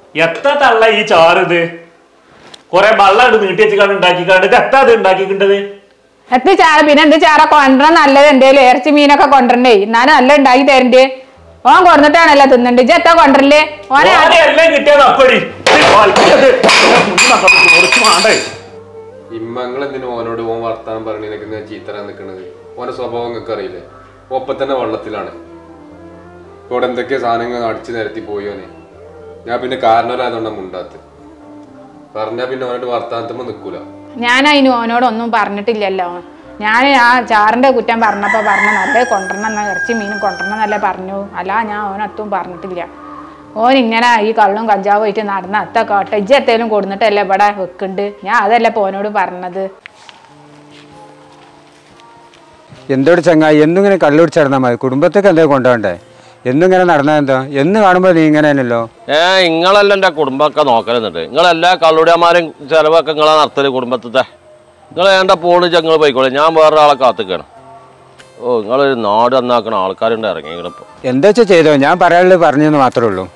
എത്ര തള്ള ഈ ചാറിത് കൊറേ വെള്ളം നീട്ടി വെച്ചിക്കാണ്ട് ഉണ്ടാക്കിക്കാണ്ട് ഇത് എത്ര ഇത് ഉണ്ടാക്കിക്കിണ്ടത് എത്തി ചാറ പിന്നെ എന്ത് ചാറ കൊണ്ടുവരണം നല്ലത് എന്തേലും ഇറച്ചി മീനൊക്കെ കൊണ്ടുവരണ്ടേ എന്നാലും നല്ല ഉണ്ടാക്കി തരണ്ടേ ഓൻ കൊണ്ടിട്ടാണല്ലോ തിന്നണ്ട് ഇജ്ജ് എത്താ കൊണ്ടുവരല്ലേ ഓനെ ആ- ഓനെ എല്ലാം കിട്ടിയത് അപ്പടി കുറച്ച് വേണ്ടേ ഇമ്മങ്ങൾ എന്തിനു ഓനോട് ഓൻ വർത്താനം പറയണേനൊക്കെ ഇങ്ങനെ ചീത്തരാൻ നിൽക്കണത് ഓന്റെ സ്വഭാവം നിങ്ങൾക്ക് അറിയില്ലേ ഒപ്പം തന്നെ വെള്ളത്തിലാണ് ഇവിടെ എന്തൊക്കെ സാധനങ്ങൾ അടിച്ചു നിരത്തി പോയോനെ ഞാൻ പിന്നെ കാരണവരായതുകൊണ്ടാണ് മുണ്ടാത്ത് പറഞ്ഞാ പിന്നെ ഓനോട് വർത്താനത്തുമ്പോ നിക്കൂല ഞാൻ അതിന് ഓനോടൊന്നും പറഞ്ഞിട്ടില്ലല്ലോ ഞാൻ ആ ചാറിന്റെ കുറ്റം പറഞ്ഞപ്പോ പറഞ്ഞ നല്ല കൊണ്ടുവരണം എന്നാ ഇറച്ചി മീനും കൊണ്ടുവരണം എന്നല്ലേ പറഞ്ഞു അല്ല ഞാൻ ഓനൊത്തും പറഞ്ഞിട്ടില്ല ഓൻ ഇങ്ങനെ ഈ കള്ളും കഞ്ചാവും ആയിട്ട് നടന്ന അത്ത കോട്ട ഇജ്ജ് എത്തേലും കൊടുന്നിട്ടല്ലേ ഇവിടെ വെക്കുന്നുണ്ട് ഞാൻ അതല്ല ഇപ്പൊ ഓനോട് പറഞ്ഞത് എന്തോട് ചങ്ങായി എന്നും ഇങ്ങനെ കള്ളുപിടിച്ച് നടന്നാൽ മതി കുടുംബത്തേക്ക് എന്തെങ്കിലും കൊണ്ടുപോകണ്ടേ എന്നും ഇങ്ങനെ നടന്നാൽ എന്താ എന്ന് കാണുമ്പോൾ നീ ഇങ്ങനെ തന്നെയല്ലോ ഏ നിങ്ങളെല്ലാം എൻ്റെ കുടുംബമൊക്കെ നോക്കലുന്നുണ്ട് നിങ്ങളെല്ലാ കള്ളുടിയന്മാരും ചിലവൊക്കെ നിങ്ങളെ നടത്തല് കുടുംബത്തിത്തെ നിങ്ങൾ വേണ്ട പോണ് ഞങ്ങൾ പോയിക്കോളെ ഞാൻ വേറെ ആളെ കാത്തിക്കാണ് ഓ നിങ്ങളൊരു നാട് നന്നാക്കണ ആൾക്കാരുണ്ട് ഇറങ്ങിയിരിക്കണം എന്താ വെച്ചാൽ ചെയ്തോ ഞാൻ പറയാനുള്ളത് പറഞ്ഞെന്ന് മാത്രമേ ഉള്ളൂ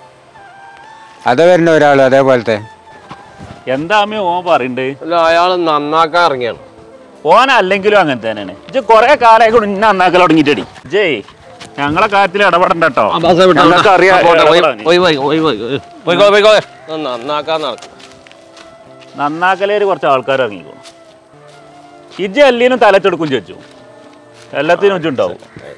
അതേ വരുന്ന ഒരാൾ അതേപോലത്തെ എന്താ അമ്മ ഓൻ പറയണ്ട് അല്ല അയാൾ നന്നാക്കാൻ ഇറങ്ങിയാണ് ഓൻ അല്ലെങ്കിലും അങ്ങനെ തന്നെയാണ് ഇജ്ജ് കൊറേ കാലമായി കൊണ്ട് ഇന്ന നന്നാക്കൽ തുടങ്ങിയിട്ടടി ജയ് ഞങ്ങളെ കാര്യത്തിൽ ഇടപെടണ്ട കേട്ടോ ഞങ്ങൾക്ക് അറിയാം ഇടപെടാന്. പോയിക്കോളെ പോയിക്കോളെ നന്നാക്കാൻ നടക്കും നന്നാക്കലേര് കുറച്ച് ആൾക്കാർ ഇറങ്ങിക്കോ ഇജ്ജ് എല്ലിനും തലച്ചെടുക്കും ചോദിച്ചു എല്ലാത്തിനും ഇജ്ജുണ്ടാവും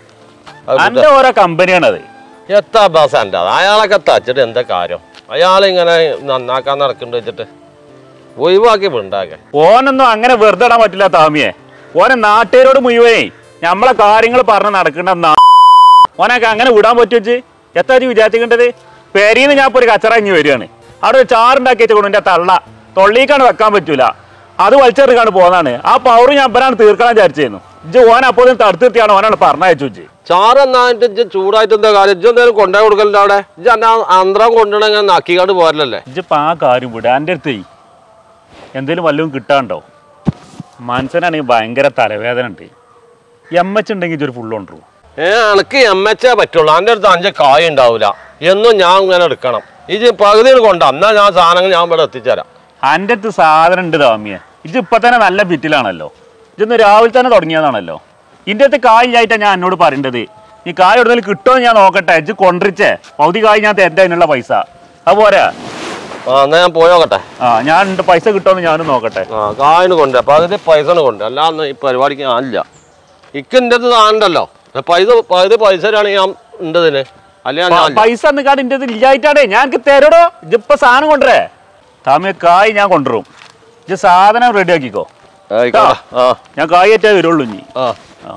അന്റെ ഓരോ കമ്പനിയാണത് എത്താ ബസ് എൻ്റെ അയാളൊക്കെ തച്ചിട്ട് എന്താ കാര്യം അയാളിങ്ങനെ നന്നാക്കാൻ നടക്കുന്നുണ്ട് വെച്ചിട്ട് ഒഴിവാക്കി വിണ്ടാക്കെ ഓനൊന്നും അങ്ങനെ വെറുതെ ഇടാൻ പറ്റില്ല താമിയെ ഓനെ നാട്ടുകാരോട് മുഴുവേ നമ്മളെ കാര്യങ്ങൾ പറഞ്ഞ് നടക്കേണ്ട നാ- ഓനൊക്കെ അങ്ങനെ വിടാൻ പറ്റുവെച്ച് എത്ര വിചാരിച്ചിക്കേണ്ടത് പെരീന്ന് ഞാൻ ഇപ്പൊ ഒരു കച്ചറ ഇഞ്ഞ് വരികയാണ് അവിടെ ഒരു ചാറുണ്ടാക്കി വെച്ചുകൊണ്ട് എന്റെ തള്ള തൊള്ളിക്കാണ് വെക്കാൻ പറ്റൂല അത് വലിച്ചെറുക്കാണ് പോകുന്നതാണ് ആ പവർ ഞാൻ ഇവരാണ് തീർക്കണം വിചാരിച്ചിരുന്നു ഇജ്ജ് ഓൻ അപ്പോൾ തടുത്ത് നിർത്തിയാണ് ഓനാണ് പറഞ്ഞയച്ചു വെച്ച് ചാറ് എന്നായിട്ട് ഇജ്ജ് ചൂടായിട്ട് എന്താ കാര്യം ഇജ്ജ് എന്തായാലും കൊണ്ടുപോയി കൊടുക്കലുണ്ട് അവിടെ ഇജ്ജ് എന്നെ അന്തരം കൊണ്ടുവന്നെ നക്കിക്കാണ്ട് പോരല്ലേ ഇജ്ജിപ്പോ ആ കാര്യം വിട എൻ്റെ അടുത്ത് എന്തേലും വല്ലതും കിട്ടാണ്ടോ മനസ്സിനാണെങ്കിൽ ഭയങ്കര തലവേദന ഉണ്ട് എം എച്ച് ഉണ്ടെങ്കിൽ ഇതൊരു ഫുള്ള് കൊണ്ടുവരും ഏ അനക്ക് എം എച്ചേ പറ്റുള്ളൂ എൻ്റെ അടുത്ത് അഞ്ച് കായ ഉണ്ടാവില്ല എന്നും ഞാൻ ഇങ്ങനെ എടുക്കണം ഇത് പകുതിയിൽ കൊണ്ടാ എന്നാ ഞാൻ സാധനങ്ങൾ ഞാൻ ഇവിടെ എത്തിച്ചേരാം എൻ്റെ അടുത്ത് സാധനം ഉണ്ട് താമിയെ ഇത് ഇപ്പൊ തന്നെ നല്ല ഫിറ്റിലാണല്ലോ ഇതൊന്ന് രാവിലെ തന്നെ തുടങ്ങിയതാണല്ലോ ഇതിൻ്റെ അടുത്ത് കായില്ലായിട്ടാണ് ഞാൻ എന്നോട് പറയേണ്ടത് ഈ കായ് എവിടുന്നേൽ കിട്ടുമോ ഞാൻ നോക്കട്ടെ ഇജ്ജ് കൊണ്ടിരിച്ചേ പകുതി കായ് ഞാൻ തരണ്ട അതിനുള്ള പൈസ അതുപോരെ ആ എന്നാ ഞാൻ പോയോക്കട്ടെ ആ ഞാൻ ഉണ്ട് പൈസ കിട്ടുമെന്ന് ഞാനും നോക്കട്ടെ ആ കായിന് കൊണ്ട് പകുതി പൈസ കൊണ്ട് അല്ലാന്ന് ഈ പരിപാടിക്ക് ഞാനില്ല ഇക്ക് എൻ്റെ അടുത്ത് സാധനമുണ്ടല്ലോ പൈസ പകുതി പൈസ തരാണെങ്കിൽ ഞാൻ ഉണ്ടതിന് അല്ല ഞാൻ പ- പൈസ നിൽക്കാണ്ട് എൻ്റെ അടുത്ത് ഇല്ലായിട്ടാടേ ഞാൻ എനിക്ക് തരടോ ഇജ്ജിപ്പോ സാധനം കൊണ്ടുവരേ താമിയ കായ് ഞാൻ കൊണ്ടുവരും ഇജ്ജ് സാധനം റെഡി ആക്കിക്കോ ആയിക്കോട്ടെ ആ ഞാൻ കായ് ഏറ്റേ വരുള്ളൂ ഇനി ആ ആ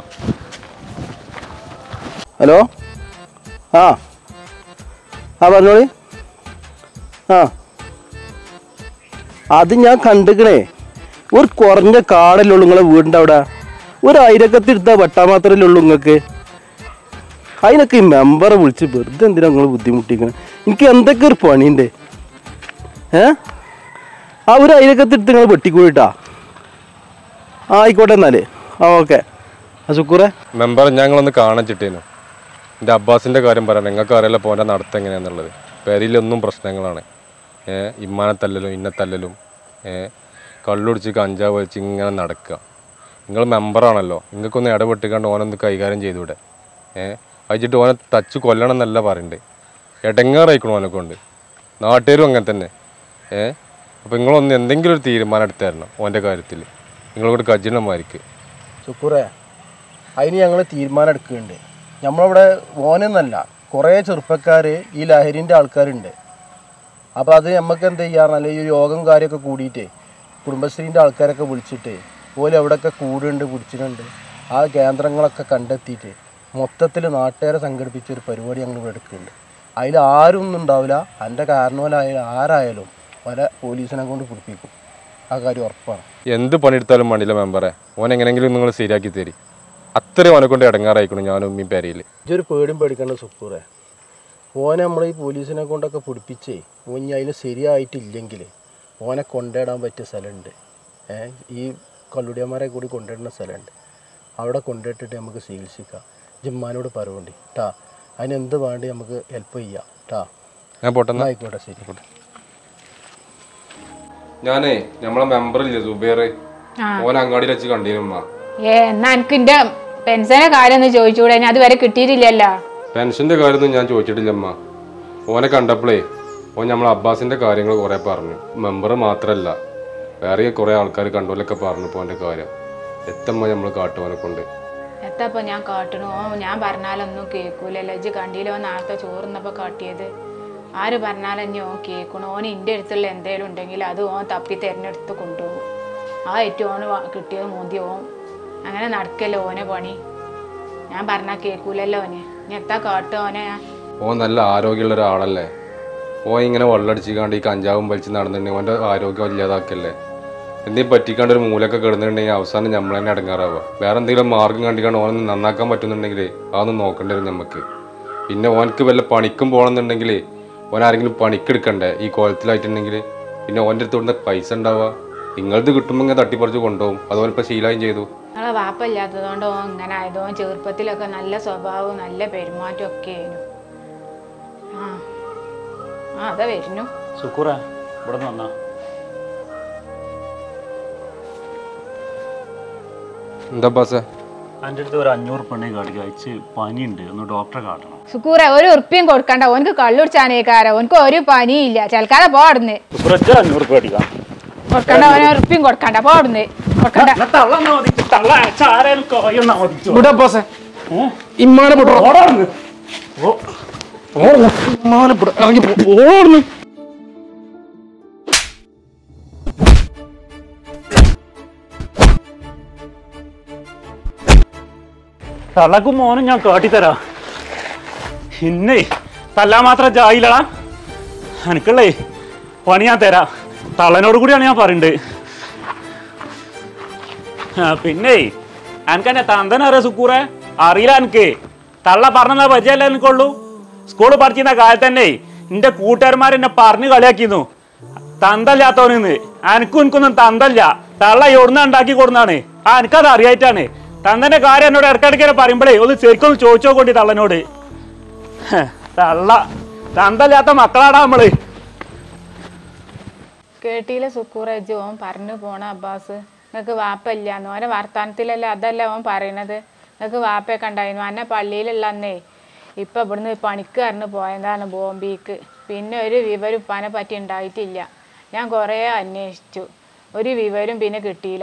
ഹലോ ആ ആ പറഞ്ഞോളി ആ അത് ഞാൻ കണ്ടിക്കണേ ഒരു കുറഞ്ഞ കാടല്ലേ ഉള്ളൂ നിങ്ങളെ വീടിൻ്റെ അവിടെ ഒരു അയിരക്കത്തി എടുത്താൽ വെട്ടാൻ മാത്രമല്ലേ ഉള്ളൂ നിങ്ങൾക്ക് അതിനൊക്കെ ഈ മെമ്പറെ വിളിച്ച് വെറുതെ എന്തിനാ നിങ്ങൾ ബുദ്ധിമുട്ടിക്കണം എനിക്ക് എന്തൊക്കെ ഒരു പണിയുണ്ട് ഏ ആ ഒരു അയിരക്കത്തി എടുത്ത് നിങ്ങൾ വെട്ടിക്കൂടിട്ടാ ആ ആയിക്കോട്ടെ എന്നാല് ആ ഓക്കെ ആ സുക്കൂറേ മെമ്പർ ഞങ്ങളൊന്ന് കാണിച്ചിട്ടേനു എൻ്റെ അബ്ബാസിൻ്റെ കാര്യം പറയാം നിങ്ങൾക്ക് അറിയില്ല പോൻ്റെ നടത്തം എങ്ങനെയാണെന്നുള്ളത് പെരയിലൊന്നും പ്രശ്നങ്ങളാണ് ഏഹ് ഇമ്മാനെ തല്ലലും ഇന്നെ തല്ലലും ഏഹ് കള്ളുടിച്ച് കഞ്ചാവ് വലിച്ച് ഇങ്ങനെ നടക്കുക നിങ്ങൾ മെമ്പറാണല്ലോ നിങ്ങൾക്കൊന്ന് ഇടപെട്ടിക്കാണ്ട് ഓനൊന്ന് കൈകാര്യം ചെയ്തൂടെ ഏഹ് അയച്ചിട്ട് ഓനെ തച്ച് കൊല്ലണം എന്നല്ല പറയണ്ടേ എടങ്ങാറായിക്കണു ഓനെ കൊണ്ട് നാട്ടുകാരും അങ്ങനെ തന്നെ ഏഹ് അപ്പോൾ നിങ്ങളൊന്ന് എന്തെങ്കിലും ഒരു തീരുമാനം എടുത്തു തരണം ഓൻ്റെ കാര്യത്തിൽ നിങ്ങളോട് കജിനമായിരിക്കും സുക്കൂറേ അതിന് ഞങ്ങൾ തീരുമാനം എടുക്കുന്നുണ്ട് നമ്മളിവിടെ ഓനെന്നല്ല കുറേ ചെറുപ്പക്കാർ ഈ ലഹരിൻ്റെ ആൾക്കാരുണ്ട് അപ്പോൾ അത് നമുക്ക് എന്ത് ചെയ്യാറല്ല ഈ യോഗം കാര്യമൊക്കെ കൂടിയിട്ട് കുടുംബശ്രീൻ്റെ ആൾക്കാരൊക്കെ വിളിച്ചിട്ട് ഓല് എവിടെയൊക്കെ കൂടുണ്ട് പിടിച്ചിട്ടുണ്ട് ആ കേന്ദ്രങ്ങളൊക്കെ കണ്ടെത്തിയിട്ട് മൊത്തത്തിൽ നാട്ടുകാരെ സംഘടിപ്പിച്ച ഒരു പരിപാടി ഞങ്ങൾ ഇവിടെ എടുക്കുന്നുണ്ട് അതിൽ ആരും ഒന്നും ഉണ്ടാവില്ല എൻ്റെ കാരണവരായാലും ആരായാലും പല പോലീസിനെ കൊണ്ട് പിടിപ്പിക്കും ആ കാര്യം ഉറപ്പാണ് എന്ത് പണിയെടുത്താലും വേണ്ടില്ല മെമ്പറെ ഓൻ എങ്ങനെയെങ്കിലും നിങ്ങൾ ശരിയാക്കി തരി അത്രയും ഓനെ കൊണ്ട് ഇടങ്ങാറായിക്കണം ഞാനും ഉമ്മയും പേരയിൽ ഇതൊരു പേടിയും പേടിക്കേണ്ട സുക്കൂറെ ഓനെ നമ്മൾ ഈ പോലീസിനെ കൊണ്ടൊക്കെ പിടിപ്പിച്ചേ ഓൻ ഇനി അതിന് ശരിയായിട്ടില്ലെങ്കിൽ ഓനെ കൊണ്ടിടാൻ പറ്റിയ സ്ഥലമുണ്ട് ഏ ഈ കള്ളുടിയന്മാരെ കൂടി കൊണ്ടിടുന്ന സ്ഥലമുണ്ട് അവിടെ കൊണ്ടിട്ടിട്ട് നമുക്ക് ചികിത്സിക്കാം ജിമ്മാനോട് പറവുണ്ട് ട്ടാ അതിന് എന്ത് വേണ്ടി നമുക്ക് ഹെൽപ്പ് ചെയ്യാം ട്ടാ ഞാൻ പോട്ടെന്നാ ആയിക്കോട്ടെ ശരി ഞാനേ നമ്മളെ മെമ്പർ ഇല്ലേ സുബേർ ആ. ഓൻ അങ്ങാടിയിൽ വെച്ച് കണ്ടിരുമ്മ ഏ എന്നാ എനിക്ക് എന്റെ പെൻഷന്റെ കാര്യം ഒന്ന് ചോദിച്ചുകൂടെ ഞാൻ അതുവരെ കിട്ടിയിട്ടില്ലല്ലോ പെൻഷന്റെ കാര്യമൊന്നും ഞാൻ ചോദിച്ചിട്ടില്ലമ്മ ഓനെ കണ്ടപ്പോഴേ ഓൻ നമ്മളെ അബ്ബാസിന്റെ കാര്യങ്ങൾ കുറെ പറഞ്ഞു മെമ്പർ മാത്രല്ല വേറെ കുറെ ആൾക്കാർ കണ്ടോലൊക്കെ പറഞ്ഞു ഓന്റെ കാര്യം എത്തമ്മ നമ്മൾ കാട്ടുവാനെ കൊണ്ട് എത്തപ്പോ ഞാൻ കാട്ടണു ഓ ഞാൻ പറഞ്ഞാലൊന്നും കേൾക്കൂലല്ലോ ഇജ്ജ് കണ്ടിയില്ലോ നേരത്തെ ചോറുന്നപ്പോ കാട്ടിയത് ആര് പറഞ്ഞാലും ഇനി ഓൻ കേൾക്കണു ഓൻ ഇന്റെ അടുത്തുള്ള എന്തേലും ഉണ്ടെങ്കിൽ അത് ഓൻ തപ്പി തിരഞ്ഞെടുത്ത് കൊണ്ടുപോകും ആ ഏറ്റവും ഓന് വാ- കിട്ടിയത് മോന്തി ഓൻ അങ്ങനെ നടക്കല്ലോ ഓനെ പണി ഞാൻ പറഞ്ഞാൽ കേൾക്കൂലല്ലോ ഓന് ഇനി എത്താ കാട്ടുക ഓനെ ഞാൻ ഓൻ നല്ല ആരോഗ്യമുള്ള ഒരാളല്ലേ ഓൻ ഇങ്ങനെ വെള്ളടിച്ചിക്കാണ്ട് ഈ കഞ്ചാവും വലിച്ച് നടന്നിട്ടുണ്ടെങ്കിൽ ഓൻ്റെ ആരോഗ്യം ഇല്ലാതാക്കല്ലേ എന്തെങ്കിലും പറ്റിക്കാണ്ട് ഒരു മൂലൊക്കെ കിടന്നിട്ടുണ്ടെങ്കിൽ അവസാനം നമ്മൾ തന്നെ അടങ്ങാറാവുക വേറെ എന്തെങ്കിലും മാർഗം കണ്ടിക്കാണ്ട് ഓനെ നന്നാക്കാൻ പറ്റുന്നുണ്ടെങ്കിൽ അതൊന്നും നോക്കേണ്ടി വരും നമുക്ക് പിന്നെ ഓനക്ക് വല്ല പണിക്കും പോകണമെന്നുണ്ടെങ്കിൽ ഓൻ ആരെങ്കിലും പണിക്കെടുക്കണ്ടേ ഈ കോലത്തിലായിട്ടുണ്ടെങ്കിൽ പിന്നെ ഓൻ്റെ അടുത്ത് ഇവിടുന്ന് പൈസ ഉണ്ടാവുക നിങ്ങളത് കിട്ടുമ്പോൾ ഇങ്ങനെ തട്ടിപ്പറിച്ച് കൊണ്ടുപോകും അതുപോലെ ഇപ്പോൾ ശീലമായും ചെയ്തു നിങ്ങളെ വാപ്പയില്ലാത്തതുകൊണ്ട് ഓൻ ഇങ്ങനെ ആയത് ഓൻ ചെറുപ്പത്തിലൊക്കെ നല്ല സ്വഭാവവും നല്ല പെരുമാറ്റവും ഒക്കെ ആയിരുന്നു ആ ആ അതാ വരുന്നു സുക്കൂറ ഇവിടെ നിന്ന് വന്നാ എന്താ ബാസേ എൻ്റെ അടുത്ത് ഒരു അഞ്ഞൂറ് പെണ്ണെ കാണിക്കുക അയച്ച് പനിയുണ്ട് ഒന്ന് ഡോക്ടറെ കാട്ടണം സുക്കൂറ ഒരു ഉറുപ്പിയും കൊടുക്കണ്ട ഓനക്ക് കള്ളുടിച്ചാനേക്കാര ഓനക്ക് ഒരു പനിയില്ല ചൽക്കാതെ പോടുന്ന് സുക്കൂറ ഒറ്റ അഞ്ഞൂറ് രൂപ അടിക്കാം കൊടുക്കണ്ട ഓനെ ഉറുപ്പിയും കൊടുക്കണ്ട പോടുന്ന് കൊടുക്കണ്ട തള്ള മതിച്ചു തള്ള അയച്ച ആരായാലും കോയൊന്നാ മതിച്ചു ഇവിടെ അബ്ബാസേ ഇമ്മാനെ വിടോ ഓടാണ് ഓ ഇമ്മാനെ വിട ഇറങ്ങി പോ ഓടുന്നു തള്ളക്കും മോനും ഞാൻ കാട്ടിത്തരാ ഇന്നേ തല്ലാൻ മാത്രം ചായില്ലടാ എനിക്കുള്ളേ പണി ഞാൻ തരാം തള്ളനോട് കൂടിയാണ് ഞാൻ പറയുന്നത് ആ, പിന്നെ എനിക്ക് എന്നെ തന്തന അറിയാം സുക്കൂറെ അറിയില്ല എനിക്ക് തള്ള പറഞ്ഞ പരിചയമല്ല എനിക്കുള്ളൂ സ്കൂളിൽ പഠിച്ചിരുന്ന കാലത്ത് തന്നെ എന്റെ കൂട്ടുകാരന്മാർ എന്നെ പറഞ്ഞു കളിയാക്കിയിരുന്നു തന്തല്ലാത്തവനെന്ന് എനിക്കും എനിക്കൊന്നും തന്തല്ല തള്ള എവിടുന്ന ഉണ്ടാക്കി കൊടുന്നാണ് ആ എനിക്കത് അറിയായിട്ടാണ് തന്തന്റെ കാര്യം എന്നോട് ഇടയ്ക്കിടയ്ക്ക് പറയുമ്പോഴേ ഒന്ന് ശരിക്കും ഒന്ന് ചോദിച്ചോ കൊണ്ടി തള്ളനോട് ഹെ, തള്ള തന്തല്ലാത്ത മക്കളാടാ നമ്മള് കേട്ടിയില്ല സുക്കൂറ ഇജ്ജ് ഓൻ പറഞ്ഞു പോണ അബ്ബാസ് നിങ്ങക്ക് വാപ്പയില്ല ഓനെ വർത്താനത്തിലല്ലേ അതല്ല ഓൻ പറയണത് നിങ്ങക്ക് വാപ്പയൊക്കെ ഉണ്ടായിരുന്നു അന്നെ പള്ളിയിലുള്ള അന്നേ ഇപ്പൊ ഇവിടുന്ന് പണിക്ക് കറന്ന് പോയതാണ് ബോംബെക്ക് പിന്നെ ഒരു വിവരം ഉപ്പാനെ പറ്റി ഉണ്ടായിട്ടില്ല ഞാൻ കുറേ അന്വേഷിച്ചു ഒരു വിവരം പിന്നെ കിട്ടിയില്ല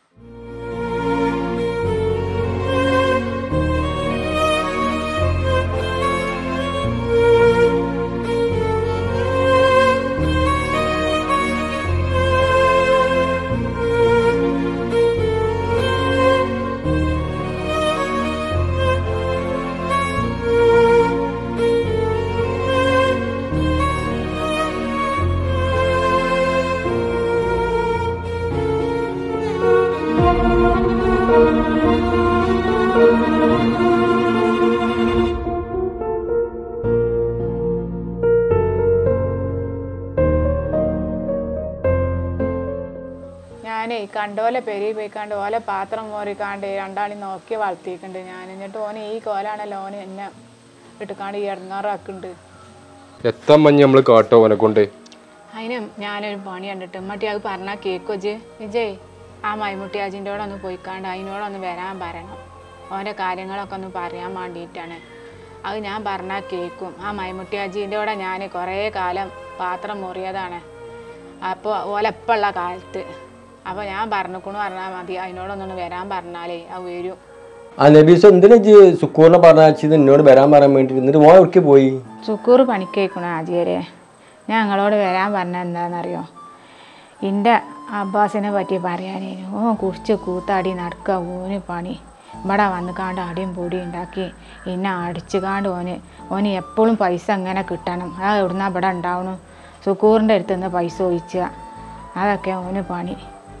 ഞാനേ കണ്ടോലെ പെരി പോയിക്കാണ്ട് ഓലെ പാത്രം മോറിക്കാണ്ട് രണ്ടാളി നോക്കി വളർത്തിയിട്ടുണ്ട് ഞാൻ എന്നിട്ട് ഓന് ഈ കോലാണല്ലോ ഓന് എന്നെ ഇട്ടുക്കാണ്ട് ഈ ഇടങ്ങാറാക്കുന്നുണ്ട് എത്താൻ മഞ്ഞ് നമ്മൾ കാട്ടോ ഓനെ കൊണ്ട് അതിന് ഞാനൊരു പണി കണ്ടിട്ട് ഉമ്മട്ടി അത് പറഞ്ഞാൽ കേക്കോ ജ് വിജയ് ആ മൈമുട്ടി അജിൻ്റെ കൂടെ ഒന്ന് പോയിക്കാണ്ട് അതിനോടൊന്ന് വരാൻ പറയണം ഓൻ്റെ കാര്യങ്ങളൊക്കെ ഒന്ന് പറയാൻ വേണ്ടിയിട്ടാണ് അത് ഞാൻ പറഞ്ഞാൽ കേൾക്കും ആ മൈമുട്ടി അജീൻ്റെ കൂടെ ഞാൻ കുറേ കാലം പാത്രം മുറിയതാണ് അപ്പോൾ ഓലപ്പുള്ള കാലത്ത് അപ്പോൾ ഞാൻ പറഞ്ഞിക്കണു പറഞ്ഞാൽ മതി അതിനോടൊന്നൊന്ന് വരാൻ പറഞ്ഞാലേ അത് വരും ആ നബീസ് എന്തിനാ ഇജ്ജ് സുക്കൂറിനെ പറഞ്ഞത് എന്നോട് വരാൻ പറയാൻ വേണ്ടി എന്നിട്ട് മോൻ എവിടേക്ക് പോയി സുക്കൂർ പണിക്കേക്കണു ആജിയരെ ഞാൻ ഞങ്ങളോട് വരാൻ പറഞ്ഞ എന്താണെന്നറിയോ എൻ്റെ അബ്ബാസിനെ പറ്റി പറയാനേനു ഓൻ കുടിച്ച് കൂത്താടി നടക്കുക ഓന് പണി ഇവിടെ വന്ന് കാണ്ട് അടിയും പൊടിയും ഉണ്ടാക്കി എന്നെ അടിച്ചു കാണ്ട് ഓന് ഓന് എപ്പോഴും പൈസ എങ്ങനെ കിട്ടണം അത് എവിടുന്നാ ഇവിടെ ഉണ്ടാവണു സുക്കൂറിൻ്റെ അടുത്ത് നിന്ന് പൈസ ഒഴിച്ചുക അതൊക്കെ ഓന് പണി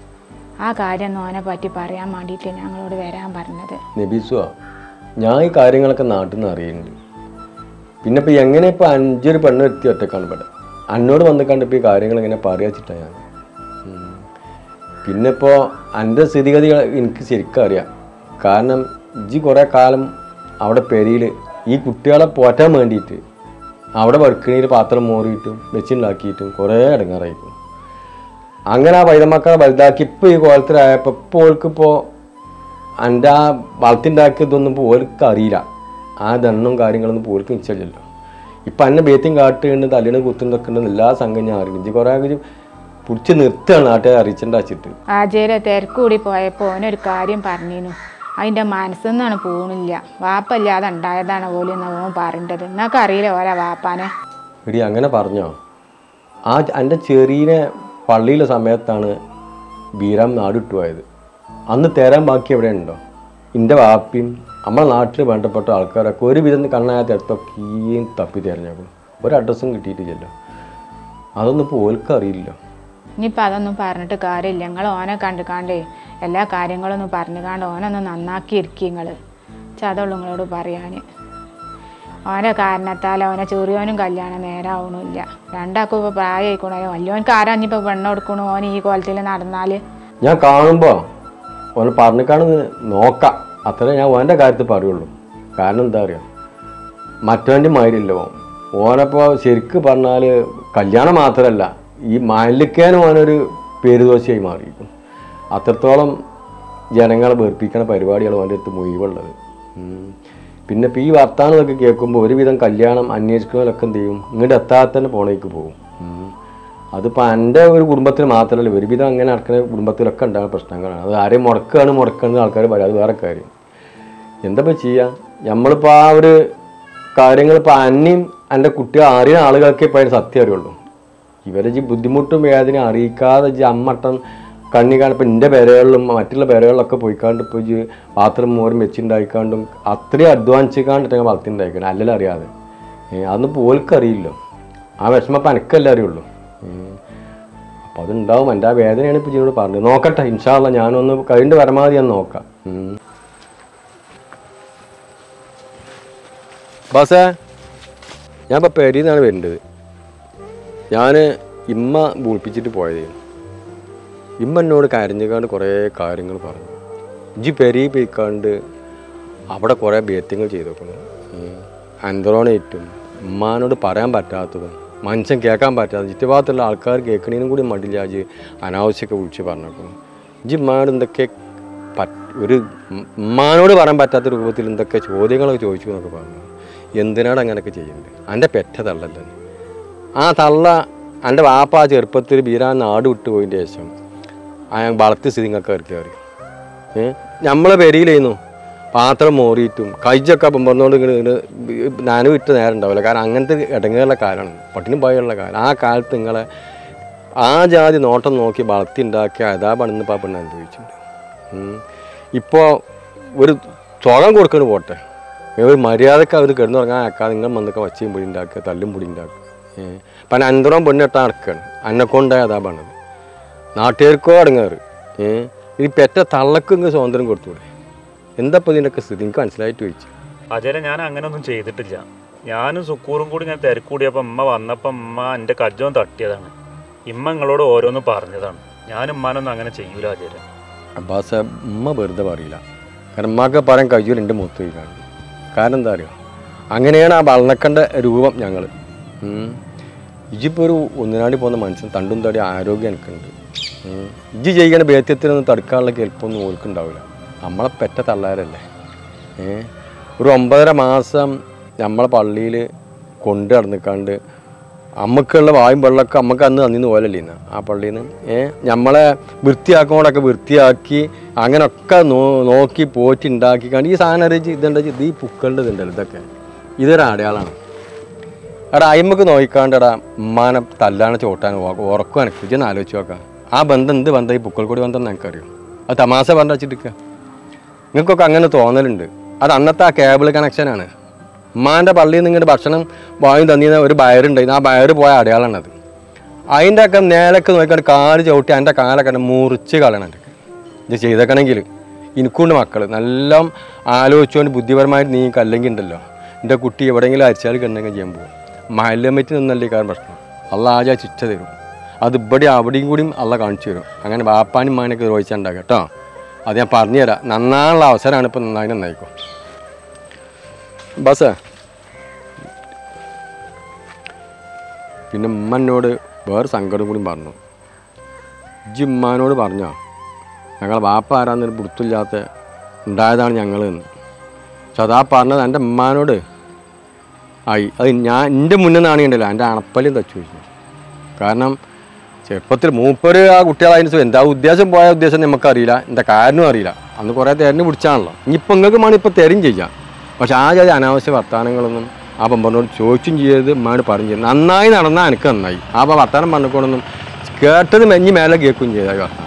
ആ കാര്യം ഒന്നും ഓനെ പറ്റി പറയാൻ വേണ്ടിയിട്ട് ഞങ്ങളോട് വരാൻ പറഞ്ഞത് നബീസുവാ ഞാൻ ഈ കാര്യങ്ങളൊക്കെ നാട്ടിൽ നിന്ന് അറിയുന്നുണ്ട് പിന്നെ ഇപ്പം എങ്ങനെ ഇപ്പം അഞ്ചൊരു പെണ്ണ് എത്തി ഒറ്റക്കാണ് ഇവിടെ എന്നോട് വന്ന് കണ്ട് ഇപ്പോൾ ഈ കാര്യങ്ങൾ ഇങ്ങനെ പറയാച്ചിട്ടാണ് ഞാൻ ഉം. പിന്നെ ഇപ്പോൾ എൻ്റെ സ്ഥിതിഗതികൾ എനിക്ക് ശരിക്കും അറിയാം കാരണം ഇജ്ജി കുറേ കാലം അവിടെ പെരിയിൽ ഈ കുട്ടികളെ പോറ്റാൻ വേണ്ടിയിട്ട് അവിടെ വർക്കിണിയിൽ പാത്രം മോറിയിട്ടും വെച്ചുണ്ടാക്കിയിട്ടും കുറേ ഇടങ്ങാറായിരിക്കും അങ്ങനെ ആ പൈതമക്കളെ വലുതാക്കി ഇപ്പോൾ ഈ കോലത്തിലായപ്പോൾ ഇപ്പോൾ ഓൾക്കിപ്പോൾ എൻ്റെ ആ വളർത്തിണ്ടാക്കിയതൊന്നും ഇപ്പോൾ ഓൾക്ക് അറിയില്ല ആ ദണ്ണും കാര്യങ്ങളൊന്നും ഇപ്പോൾ ഓൾക്ക് നിശ്ചയില്ലല്ലോ ഇപ്പം എന്നെ ബേത്തിയും കാട്ടുകൊണ്ട് തല്ലിന് കുത്തുന്നതൊക്കെ ഉണ്ടെന്ന് എല്ലാ സംഘം ഞാൻ അറിയും ഇജ്ജ് കുറേ ആക്കി പിടിച്ച് നിർത്തുകയാണ് നാട്ടുകാരെ അറിയിച്ചേണ്ട വെച്ചിട്ട് ആചാര്യ തിരക്കൂടി പോയപ്പോൾ ഓനൊരു കാര്യം പറഞ്ഞിരുന്നു അതിൻ്റെ മനസ്സിൽ നിന്നാണ് പോണില്ല വാപ്പല്ലാതെ ഉണ്ടായതാണ് പോലും എന്ന് ഓൻ പറയേണ്ടത് എന്നൊക്കെ അറിയില്ല ഓരോ വാപ്പാനെ എടി അങ്ങനെ പറഞ്ഞോ ആ എൻ്റെ ചെറിയനെ പള്ളിയിലെ സമയത്താണ് ബീരാം നാടിട്ട് പോയത് അന്ന് തരാൻ ബാക്കി എവിടെ ഉണ്ടോ എൻ്റെ വാപ്പിയും നമ്മളെ നാട്ടിൽ വേണ്ടപ്പെട്ട ആൾക്കാരൊക്കെ ഒരുവിധം കണ്ണായ തിരത്തൊക്കെയും തപ്പി തിരഞ്ഞേക്കും ഒരു അഡ്രസ്സും കിട്ടിയിട്ടില്ലല്ലോ അതൊന്നും ഇപ്പോൾ ഓൽക്ക് അറിയില്ല ഇനിയിപ്പോൾ അതൊന്നും പറഞ്ഞിട്ട് കാര്യമില്ല നിങ്ങൾ ഓനെ കണ്ട് കാണ്ടേ എല്ലാ കാര്യങ്ങളൊന്നും പറഞ്ഞു കാണ്ട് ഓനൊന്ന് നന്നാക്കി ഇരിക്കും നിങ്ങൾ ചതുള്ളൂ നിങ്ങളോട് പറയാൻ ഓനെ കാരണത്താൽ ഓനെ ചെറിയോനും കല്യാണം നേരാവണില്ല രണ്ടാക്കും ഇപ്പോൾ പ്രായമായിക്കണോ വലിയോനക്ക് ആരാ ഇനിയിപ്പോൾ പെണ്ണ് കൊടുക്കണു ഓൻ ഈ കോലത്തിൽ നടന്നാൽ ഞാൻ കാണുമ്പോൾ ഓനെ പറഞ്ഞിക്കാണെന്ന് നോക്കാം അത്രേ ഞാൻ ഓൻ്റെ കാര്യത്തിൽ പറയുള്ളൂ കാരണം എന്താ പറയുക മറ്റവൻ്റെ മാതിരിയല്ലോ ഓനപ്പോൾ ശരിക്ക് പറഞ്ഞാൽ കല്യാണം മാത്രമല്ല ഈ മാലിക്കാനും ഓനൊരു പേരുദോശയായി മാറി അത്രത്തോളം ജനങ്ങളെ വെറുപ്പിക്കണ പരിപാടിയാണ് ഓൻ്റെ അടുത്ത് മുഴുവുള്ളത് ഉം. പിന്നെ ഇപ്പോൾ ഈ വർത്താനമൊക്കെ കേൾക്കുമ്പോൾ ഒരുവിധം കല്യാണം അന്വേഷിക്കുന്നവരൊക്കെ എന്ത് ചെയ്യും ഇങ്ങോട്ട് എത്താതെ തന്നെ പോണേക്ക് പോകും ഉം. അതിപ്പോൾ എൻ്റെ ഒരു കുടുംബത്തിൽ മാത്രമല്ല ഒരുവിധം അങ്ങനെ നടക്കുന്ന കുടുംബത്തിലൊക്കെ ഉണ്ടാകുന്ന പ്രശ്നങ്ങളാണ് അത് ആരെയും മുടക്കുകയാണ് മുടക്കുന്നത് ആൾക്കാർ പറയും അത് വേറെ കാര്യം എന്താ ഇപ്പോൾ ചെയ്യുക നമ്മളിപ്പോൾ ആ ഒരു കാര്യങ്ങൾ ഇപ്പോൾ അന്നയും എൻ്റെ കുട്ടി അറിയുന്ന ആളുകൾക്ക് ഇപ്പോൾ അതിന് സത്യം അറിയുള്ളൂ ഇവരെ ഈ ബുദ്ധിമുട്ടും വേദന അറിയിക്കാതെ ജി അമ്മട്ടം കണ്ണി കാണുമ്പോൾ എൻ്റെ പേരകളിലും മറ്റുള്ള പേരകളിലൊക്കെ പോയിക്കാണ്ട് ഇപ്പോൾ ഈ പാത്രം മോരും വെച്ചുണ്ടായിക്കാണ്ടും അത്രയും അധ്വാനിച്ചിക്കാണ്ടിട്ട് വളർത്തിണ്ടായിക്കണം അല്ലല്ലോ അറിയാതെ ഏ, അതൊന്നും പോൽക്കറിയില്ലോ ആ വിഷമം ഇപ്പം എനിക്കല്ലേ അറിയുള്ളൂ അപ്പോൾ അതുണ്ടാവും എൻ്റെ ആ വേദനയാണ് ഇപ്പോൾ ഇതിനോട് പറഞ്ഞത് നോക്കട്ടെ ഇൻഷാല്ല ഞാനൊന്ന് കഴിഞ്ഞ പരമാവധി ഞാൻ നോക്കാം ഉം. ബസേ ഞാൻ ഇപ്പോൾ പെരിയിൽ നിന്നാണ് വരേണ്ടത് ഞാൻ ഇമ്മ ബൂളിപ്പിച്ചിട്ട് പോയത് ഇമ്മ എന്നോട് കരഞ്ഞുകാണ്ട് കുറേ കാര്യങ്ങൾ പറഞ്ഞു ഇജ്ജി പെരി പോയിക്കാണ്ട് അവിടെ കുറേ ബേത്യങ്ങൾ ചെയ്തേക്കുന്നു അന്തറോണേറ്റും ഉമ്മാനോട് പറയാൻ പറ്റാത്തതും മനുഷ്യൻ കേൾക്കാൻ പറ്റാത്തതും ചുറ്റുഭാഗത്തുള്ള ആൾക്കാർ കേൾക്കണേനും കൂടി മടില്ല ഇജ്ജ് അനാവശ്യമൊക്കെ വിളിച്ച് പറഞ്ഞേക്കുന്നു ഇജ്ജി ഉമ്മാനോട് എന്തൊക്കെ പറ്റ് ഒരു ഉം- ഉമ്മാനോട് പറയാൻ പറ്റാത്ത രൂപത്തിൽ എന്തൊക്കെ ചോദ്യങ്ങളൊക്കെ ചോദിച്ചു എന്നൊക്കെ പറഞ്ഞു എന്തിനാണ് അങ്ങനെയൊക്കെ ചെയ്യുന്നത് എൻ്റെ പെറ്റ തള്ളല്ലേ ആ തള്ള എൻ്റെ വാപ്പ ആ ചെറുപ്പത്തിൽ ബീരാൻ നാട് വിട്ടു പോയതിൻ്റെ ശേഷം ആ വളർത്തി സ്ഥിതി നിങ്ങൾക്ക് ഇറക്കി അറിയും ഏ നമ്മളെ പെരിയിലായിരുന്നു പാത്രം മോറിയിട്ടും കൈജൊക്കെ പൊമ്പറന്നോണ്ട് ഇങ്ങനെ നനവ് വിട്ട് നേരം ഉണ്ടാവില്ല കാരണം അങ്ങനത്തെ ഇടങ്ങുള്ള കാലമാണ് പട്ടിണി പോയുള്ള കാലം ആ കാലത്ത് നിങ്ങളെ ആ ജാതി നോട്ടം നോക്കി വളർത്തി ഉണ്ടാക്കിയ അതാ പണിന്ന് പാ പെണ്ണ് അനുഭവിച്ചിട്ടുണ്ട് ഇപ്പോൾ ഒരു സുഖം കൊടുക്കണ പോട്ടെ ഒരു മര്യാദക്ക് അവർ കിടന്നുറങ്ങാൻ ആക്കാതെ നിങ്ങൾ വന്നൊക്കെ വച്ചയും പൊടി ഉണ്ടാക്കുക തല്ലും പൊടി ഉണ്ടാക്കുക ഏഹ് അപ്പം അന്തരം പെണ്ണിട്ടാ നടക്കുകയാണ് അന്നെ കൊണ്ടായ അതാ പണത് നാട്ടുകാർക്കോ അടങ്ങാറ് ഏഹ് ഈ പെറ്റ തള്ളക്ക് ഇങ്ങ് സ്വാതന്ത്ര്യം കൊടുത്തൂടെ എന്താ ഇപ്പോൾ ഇതിൻ്റെയൊക്കെ സ്ഥിതി എനിക്ക് മനസ്സിലായിട്ട് ചോദിച്ചു അജയനെ ഞാൻ അങ്ങനെയൊന്നും ചെയ്തിട്ടില്ല ഞാനും സുക്കൂറും കൂടി ഞാൻ തിരക്കൂടിയപ്പോൾ അമ്മ വന്നപ്പോൾ അമ്മ എൻ്റെ കജ്ജവും തട്ടിയതാണ് ഇമ്മ നിങ്ങളോട് ഓരോന്ന് പറഞ്ഞതാണ് ഞാൻ ഉമ്മാനൊന്നും അങ്ങനെ ചെയ്യൂല അജയനെ അബ്ബാസ ഉമ്മ വെറുതെ പറയില്ല കാരണം ഉമ്മക്ക് പറയാൻ കഴിയൂല എൻ്റെ മുത്ത് വയ്ക്കാണ് കാരണം എന്താ അറിയുക അങ്ങനെയാണ് ആ വളർന്നക്കണ്ട രൂപം ഞങ്ങൾ ഇജിപ്പോൾ ഒരു ഒന്നിനാടി പോകുന്ന മനുഷ്യൻ തണ്ടും തടി ആരോഗ്യം എനിക്കുണ്ട് ഉം. ഇജ്ജ് ചെയ്യുന്ന ഭേത്യത്തിനൊന്നും തടുക്കാനുള്ള കെൽപ്പൊന്നും ഓൽക്കുണ്ടാവില്ല നമ്മളെ പെറ്റ തള്ളാരല്ലേ ഏ ഒരു ഒമ്പതര മാസം നമ്മളെ പള്ളിയിൽ കൊണ്ട് നടന്നിക്കാണ്ട് അമ്മക്കുള്ള വായും വെള്ളമൊക്കെ അമ്മക്ക് അന്ന് തന്നിന്ന് പോലല്ലേ ഇന്ന് ആ പള്ളിയിൽ നിന്ന് ഏ നമ്മളെ വൃത്തിയാക്കണോടൊക്കെ വൃത്തിയാക്കി അങ്ങനൊക്കെ നോ നോക്കി പോറ്റി ഉണ്ടാക്കി കണ്ട് ഈ സാധനം അറിയിച്ച് ഇതുണ്ട് ഇത് ഈ പൂക്കളുടെ ഇതുണ്ടല്ലോ ഇതൊക്കെ ഇതൊരു അടയാളമാണ് എടാ അയിമ്മക്ക് നോക്കിക്കാണ്ട് എടാ ഉമ്മാനെ തല്ലാനെ ചോട്ടാനും ഉറക്കും എനിക്ക് ഇജ്ജൊന്ന് ആലോചിച്ച് നോക്കാം ആ ബന്ധം എന്ത് ബന്ധം ഈ പുക്കൾക്കൂടി ബന്ധം എന്ന് എനിക്കറിയാം അത് തമാശ പറഞ്ഞു വെച്ചിട്ട് നിങ്ങൾക്കൊക്കെ അങ്ങനെ തോന്നലുണ്ട് അത് അന്നത്തെ ആ കേബിൾ കണക്ഷനാണ് ഉമ്മാൻ്റെ പള്ളിയിൽ നിന്ന് ഇങ്ങോട്ട് ഭക്ഷണം വാങ്ങി തന്നിരുന്ന ഒരു ബയറുണ്ടായിരുന്നു ആ ബയർ പോയ അടയാളമാണ് അത് അതിൻ്റെ ഒക്കെ നേലൊക്കെ നോക്കിയാൽ കാല് ചവിട്ടി എൻ്റെ കാലൊക്കെ ഉണ്ട് മുറിച്ച് കളയണം എൻ്റെ ഇത് ചെയ്തേക്കണമെങ്കിൽ എനിക്കുണ്ട് മക്കൾ നല്ല ആലോചിച്ചുകൊണ്ട് ബുദ്ധിപരമായിട്ട് നീ കല്ലെങ്കിൽ ഉണ്ടല്ലോ എൻ്റെ കുട്ടി എവിടെയെങ്കിലും അരിച്ചാൽ കണ്ടെങ്കിൽ ചെയ്യാൻ പോകും മഹല്ലമ്മറ്റ് നിന്നല്ലേ കാരണം പ്രശ്നം അള്ള ആജാ ശിക്ഷ തരും അത് ഇവിടെ അവിടെയും കൂടിയും അള്ള കാണിച്ചു തരും അങ്ങനെ ബാപ്പാനും മാനൊക്കെ രോഹിച്ചുണ്ടാകും കേട്ടോ അത് ഞാൻ പറഞ്ഞുതരാം നന്നാനുള്ള അവസരമാണ് ഇപ്പം നന്നായി നന്നായിക്കോ ബസ് പിന്നെ ഉമ്മ എന്നോട് വേറെ സങ്കടം കൂടി പറഞ്ഞു ഇജ്ജ് ഉമ്മാനോട് പറഞ്ഞോ ഞങ്ങളെ ബാപ്പ ആരാന്നൊരു പുറത്തില്ലാത്ത ഉണ്ടായതാണ് ഞങ്ങൾ എന്ന് പക്ഷെ അതാ പറഞ്ഞത് എൻ്റെ ഉമ്മാനോട് ആയി അത് ഞാൻ എൻ്റെ മുന്നിൽ നിന്നാണെങ്കിണ്ടല്ലോ എൻ്റെ അണപ്പല്ലും തച്ചു വെച്ചു കാരണം ചെറുപ്പത്തിൽ മൂപ്പര് ആ കുട്ടികളതിന് എന്താ ഉദ്ദേശം പോയ ഉദ്ദേശം നമുക്കറിയില്ല എന്താ കാരണം അറിയില്ല അന്ന് കുറേ തെരഞ്ഞു പിടിച്ചാണല്ലോ ഇനിയിപ്പോൾ നിങ്ങൾക്ക് വേണമെങ്കിൽ ഇപ്പോൾ തെരയും ചെയ്യാം പക്ഷെ ആ ജാതി അനാവശ്യ വർത്തമാനങ്ങളൊന്നും ആ പമ്പറിനോട് ചോദിച്ചും ചെയ്ത് ഉമ്മാട് പറഞ്ഞു ചെയ്തു നന്നായി നടന്നാൽ എനിക്ക് നന്നായി ആ വർത്തമാനം പറഞ്ഞുകൊണ്ടൊന്നും കേട്ടത് മെഞ്ഞി മേലെ കേൾക്കുകയും ചെയ്ത വർത്തമാനം